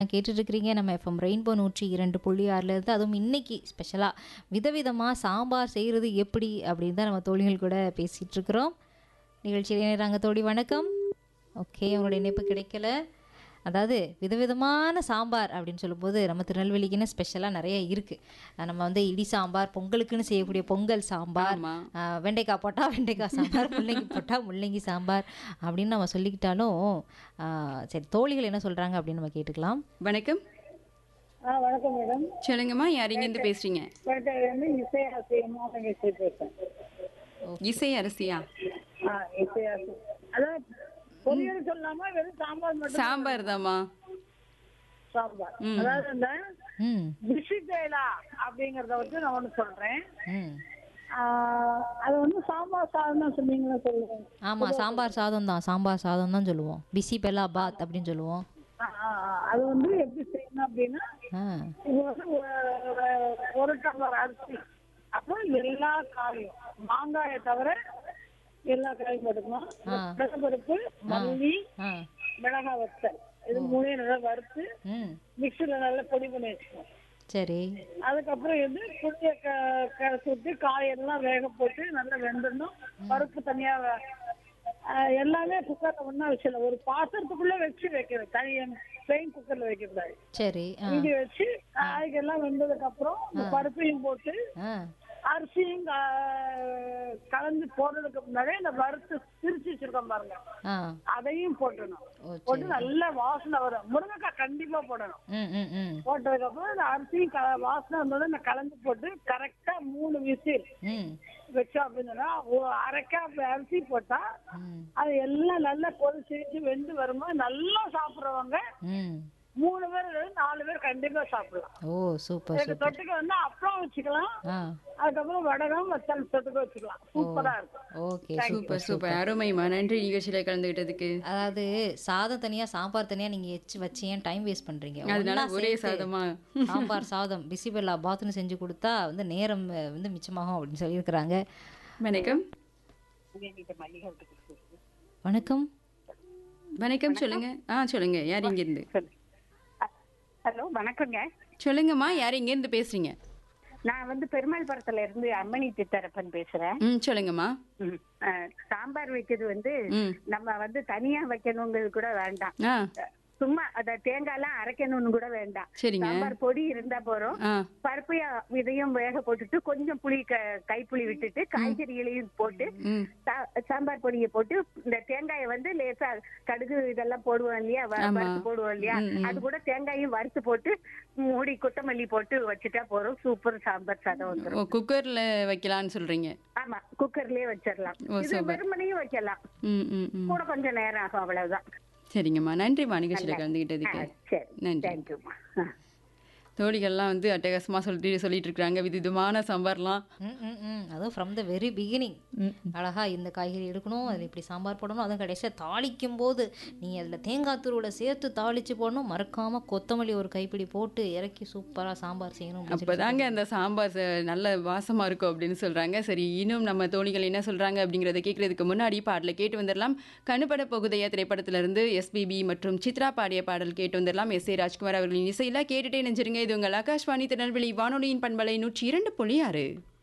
கேட்டுட்டு இருக்கிறீங்க நம்ம எஃப்எம் ரெயின்போ நூற்றி இரண்டு புள்ளி ஆறுல இருந்து அதுவும் இன்னைக்கு ஸ்பெஷலாக விதவிதமாக சாம்பார் செய்கிறது எப்படி அப்படின்னு தான் நம்ம தோழிகள் கூட பேசிகிட்டு இருக்கிறோம் நிகழ்ச்சியில் இணைகிறாங்க தோழி வணக்கம் ஓகே உங்களுடைய இணைப்பு கிடைக்கல அதாவது விதவிதமான சாம்பார் அப்படின்னு சொல்லும்போது நம்ம திருநெல்வேலிக்குன்னு ஸ்பெஷலாக நிறைய இருக்குது நம்ம வந்து இடி சாம்பார் பொங்கலுக்குன்னு செய்யக்கூடிய பொங்கல் சாம்பார் ஆமா. ஆஹ் வெண்டைக்காய் போட்டால் வெண்டைக்காய் சாம்பார் முள்ளங்கி போட்டால் முள்ளங்கி சாம்பார் அப்படின்னு நம்ம சொல்லிக்கிட்டாலும் ஆஹ் சரி தோழிகள் என்ன சொல்கிறாங்க அப்படின்னு நம்ம கேட்டுக்கலாம் வணக்கம் ஆ வணக்கம் மேடம் சொல்லுங்கம்மா யார் இங்கேருந்து பேசுறீங்க பேட்டையிலேருந்து இசை ஆசிரியமா பேசி பேசுறேன் இசை அரசியா ஆ இசை ஆசிரியர் அதான் பொரியல் சொல்லாம வெறும் சாம்பார் மட்டும் சாம்பார் தாம்மா சாம்பார் ம். அதாவது இந்த ம் பிஷிபேலா அப்படிங்கறத வச்சு நான் ஒண்ணு சொல்றேன் ம் ஆ, அது வந்து சாம்பார் சாதம் சொன்னீங்களா சொல்லுங்க ஆமாம் சாம்பார் சாதம் தான் சாம்பார் சாதம் தான் சொல்லுவோம் பிசி பெல்லா பாத் அப்படின்னு சொல்லுவோம் ஆ, ஆ, ஆ. அது வந்து எப்படி செய்யணும் அப்படின்னா ஆ இது வந்து ஒரு- ஒரு- ஒரு டம்ளர் அரிசி அப்புறம் எல்லா காயும் மாங்காயை தவிர எல்லா காயும் போட்டுக்கணும் ஆ. கடலைப்பருப்பு மல்லி ஆ மிளகாய் வத்தல் இது மூணையும் நல்லா வறுத்து ம் மிக்சியில் நல்லா பொடி பண்ணி வச்சுக்கணும் சரி அதுக்கப்புறம் வந்து புளிய க கரைச்சி விட்டு காயெல்லாம் வேக போட்டு நல்லா வெந்துடணும் பருப்பு தனியா வ- ஆஹ் எல்லாமே குக்கர்ல ஒண்ணா வச்சிடலாம் ஒரு பாத்திரத்துக்குள்ள வச்சு வைக்கணும் தனி பிளெயின் குக்கர்ல வைக்க கூடாது சரி ஆ இங்க வச்சு காய்கெல்லாம் வெந்ததுக்கு அப்புறம் இந்த பருப்பையும் போட்டு ஆ அரிசியும் க- கலந்து போடுறதுக்கு முன்னாடியே இந்த வறுத்து பிரிச்சு வச்சிருக்கோம் பாருங்க ஆ அதையும் போட்டுடணும் ஓ போட்டு நல்ல வாசனை வரும் முருங்கைக்காய் கண்டிப்பா போடணும் ம் ம் ம் போட்டதுக்கு அப்புறம் இந்த அரிசியும் க- வாசனை வந்தோட இந்த கலந்து போட்டு கரெக்டா மூணு விசில் ம் வச்சோம் அப்படின்னா ஒரு அரை கப் அரிசி போட்டா ம் அது எல்லாம் நல்லா கொதிச்சு வெந்து வரும்போது நல்லா சாப்பிடுறவங்க ம் மூணு பேர் இல்ல நாலு பேர் கண்டிப்பா சாப்பிடலாம் ஓ சூப்பர் இதுக்கு சூப்பர் தொட்டுக்க வந்து அப்பளம் வச்சுக்கலாம் ஆ அதுக்கப்புறம் வடகம் வத்தல் தொட்டுக்க வச்சுக்கலாம் சூப்பரா இருக்கும் ஓகே சூப்பர் சூப்பர் அருமைம்மா நன்றி நிகழ்ச்சியில கலந்துகிட்டதுக்கு அதாவது சாதம் தனியா சாம்பார் தனியா நீங்க எச்சு வச்சு ஏன் டைம் வேஸ்ட் பண்றீங்க அதனால ஒண்ணா ஒரே சேர்த்து சாதமா சாம்பார் சாதம் பிசிபெல்லா பாத்னு செஞ்சு கொடுத்தா வந்து நேரம் அஹ், வந்து மிச்சமாகும் அப்படின்னு சொல்லியிருக்கிறாங்க வணக்கம் வணக்கம் வணக்கம் சொல்லுங்க ஆ சொல்லுங்க யார் இங்க இருந்து ஹலோ வணக்கங்க சொல்லுங்கம்மா யார் இங்க இருந்து பேசுறீங்க நான் வந்து பெருமாள்புரத்துல இருந்து அம்மணி சித்தரப்பன் பேசுறேன் ம் சொல்லுங்கம்மா ம். அஹ், சாம்பார் வைக்கிறது வந்து ம் நம்ம வந்து தனியா வைக்கணுங்கிறது கூட வேண்டாம் ஆ சும்மா அத தேங்காய்லாம் அரைக்கணும்னு கூட வேண்டாம் சரிங்க சாம்பார் பொடி இருந்தா போறோம் ஆ பருப்பு இதையும் வேக போட்டுட்டு கொஞ்சம் புளி க கைப்புளி விட்டுட்டு காய்கறிகளையும் போட்டு ம் சா- சாம்பார் பொடியை போட்டு இந்த தேங்காயை வந்து லேசா கடுகு இதெல்லாம் போடுவோம் இல்லையா வ- ஆமா. வறுத்து போடுவோம் இல்லையா ம், ம். அது கூட தேங்காயும் வறுத்து போட்டு மூடி கொத்தமல்லி போட்டு வச்சுட்டா போறோம் சூப்பர் சாம்பார் சாதம் வந்துரும் ஓ குக்கர்ல வைக்கலாம்னு சொல்றீங்க ஆமா குக்கர்லயே வச்சிடலாம் ஓ, இது super. வெறுமனையும் வைக்கலாம் ம் ம் ம் கூட கொஞ்சம் நேரம் ஆகும் அவ்வளவுதான் சரிங்கம்மா நன்றிம்மா நிகழ்ச்சியில கலந்துகிட்டதுக்கு ஆ, சரி நன்றி தேங்க்யூமா தோழிகள்லாம் வந்து அட்டகாசமா சொல்லிட்டு சொல்லிட்டு இருக்காங்க விதவிதமான சாம்பார்லாம் ம் ம் ம் அதுவும் ஃப்ரம் த வெரி பிகினிங் அழகா இந்த காய்கறி எடுக்கணும் அதில் இப்படி சாம்பார் போடணும் அதுவும் கடைசியாக தாளிக்கும் போது நீங்கள் அதில் தேங்காய் துருவில் சேர்த்து தாளிச்சு போடணும் மறக்காம கொத்தமல்லி ஒரு கைப்பிடி போட்டு இறக்கி சூப்பராக சாம்பார் செய்யணும் அப்படின்னு சொல்லி அப்பதாங்க அந்த சாம்பார் ச- நல்ல வாசமா இருக்கும் அப்படின்னு சொல்றாங்க சரி இன்னும் நம்ம தோழிகள் என்ன சொல்றாங்க அப்படிங்கறத கேட்கறதுக்கு முன்னாடி பாடல கேட்டு வந்துடலாம் கண்ணுபட போகுதையா திரைப்படத்துல இருந்து எஸ்பிபி மற்றும் சித்ரா பாடிய பாடல் கேட்டு வந்துடலாம் எஸ் ஏ ராஜ்குமார் அவர்களின் இசையில கேட்டுட்டே நெஞ்சிருங்க இது உங்கள் ஆகாஷ்வாணி திருநெல்வேலி வானொலியின் பண்பலை நூற்றி இரண்டு புள்ளி ஆறு